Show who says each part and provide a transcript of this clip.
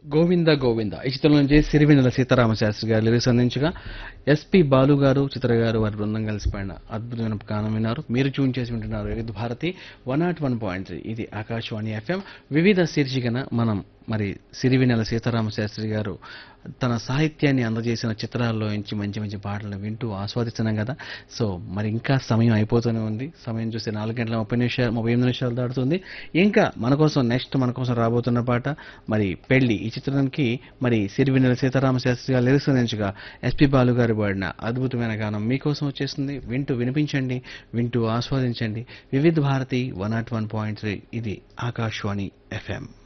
Speaker 1: గోవింద గోవింద ఈ చిత్రం నుంచి సిరివెన్నెల సీతారామ శాస్త్రి గారు లిరిక్స్ అందించగా ఎస్పి బాలు గారు చిత్ర గారు వారి బృందం కలిసి పాడిన అద్భుతమైన గానం విన్నారు మీరు ట్యూన్ చేసి వింటున్నారు Vividh Bharati one nought one point three ఇది ఆకాశవాణి ఎఫ్ఎం వివిధ శీర్షికన మనం మరి సిరివెన్నెల సీతారామ శాస్త్రి గారు తన సాహిత్యాన్ని అందజేసిన చిత్రాల్లో నుంచి మంచి మంచి పాటలు వింటూ ఆస్వాదిస్తున్నాం కదా సో మరి ఇంకా సమయం అయిపోతూనే ఉంది సమయం చూస్తే నాలుగు గంటల ముప్పై నిమిషాలు ముప్పై ఎనిమిది నిమిషాలు దాటుతుంది ఇంకా మన కోసం నెక్స్ట్ మన కోసం రాబోతున్న పాట మరి పెళ్లి ఈ చిత్రానికి మరి సిరివెన్నెల సీతారామ శాస్త్రి గారు లిరిక్స్ అందించగా ఎస్పి బాలు గారు పాడిన అద్భుతమైన గానం మీకోసం వచ్చేస్తుంది వింటూ వినిపించండి వింటూ ఆస్వాదించండి Vividh Bharati one nought one point three ఇది ఆకాశవాణి ఎఫ్ఎం